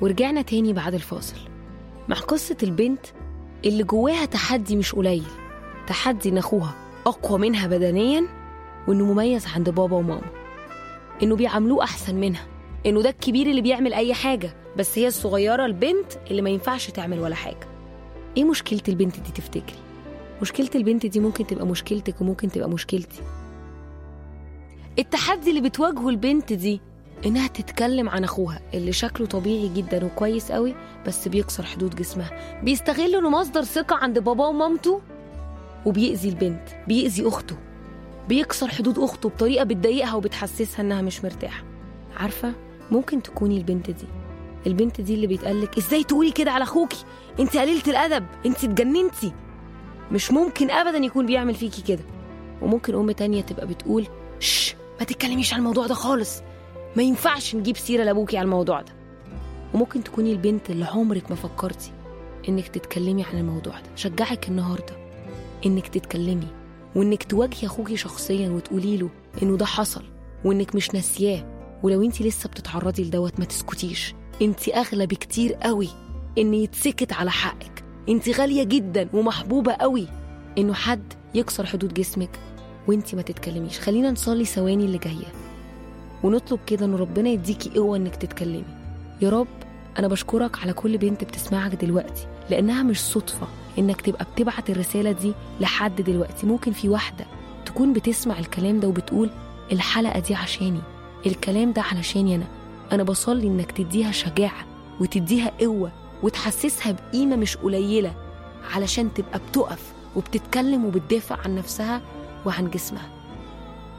ورجعنا تاني بعد الفاصل مع قصة البنت اللي جواها تحدي مش قليل تحدي إن أخوها أقوى منها بدنيا وإنه مميز عند بابا وماما إنه بيعاملوه أحسن منها إنه ده الكبير اللي بيعمل أي حاجة بس هي الصغيرة البنت اللي ما ينفعش تعمل ولا حاجة إيه مشكلة البنت دي تفتكري؟ مشكلة البنت دي ممكن تبقى مشكلتك وممكن تبقى مشكلتي التحدي اللي بتواجهه البنت دي إنها تتكلم عن أخوها اللي شكله طبيعي جدا وكويس قوي بس بيكسر حدود جسمها بيستغل إنه مصدر ثقة عند باباه ومامته وبيأذي البنت بيأذي أخته بيكسر حدود أخته بطريقة بتضايقها وبتحسسها إنها مش مرتاحة عارفة ممكن تكوني البنت دي البنت دي اللي بيتقالك ازاي تقولي كده على اخوكي انت قليله الادب انت اتجننتي مش ممكن ابدا يكون بيعمل فيكي كده وممكن ام تانية تبقى بتقول شش ما تتكلميش عن الموضوع ده خالص ما ينفعش نجيب سيره لابوكي على الموضوع ده وممكن تكوني البنت اللي عمرك ما فكرتي انك تتكلمي عن الموضوع ده شجعك النهارده انك تتكلمي وانك تواجهي اخوكي شخصيا وتقولي له انه ده حصل وانك مش ناسياه ولو انت لسه بتتعرضي لدوت ما تسكتيش انت اغلى بكتير قوي ان يتسكت على حقك انت غاليه جدا ومحبوبه قوي انه حد يكسر حدود جسمك وانت ما تتكلميش خلينا نصلي ثواني اللي جايه ونطلب كده ان ربنا يديكي قوه انك تتكلمي يا رب انا بشكرك على كل بنت بتسمعك دلوقتي لانها مش صدفه انك تبقى بتبعت الرساله دي لحد دلوقتي ممكن في واحده تكون بتسمع الكلام ده وبتقول الحلقه دي عشاني الكلام ده علشاني انا انا بصلي انك تديها شجاعه وتديها قوه وتحسسها بقيمه مش قليله علشان تبقى بتقف وبتتكلم وبتدافع عن نفسها وعن جسمها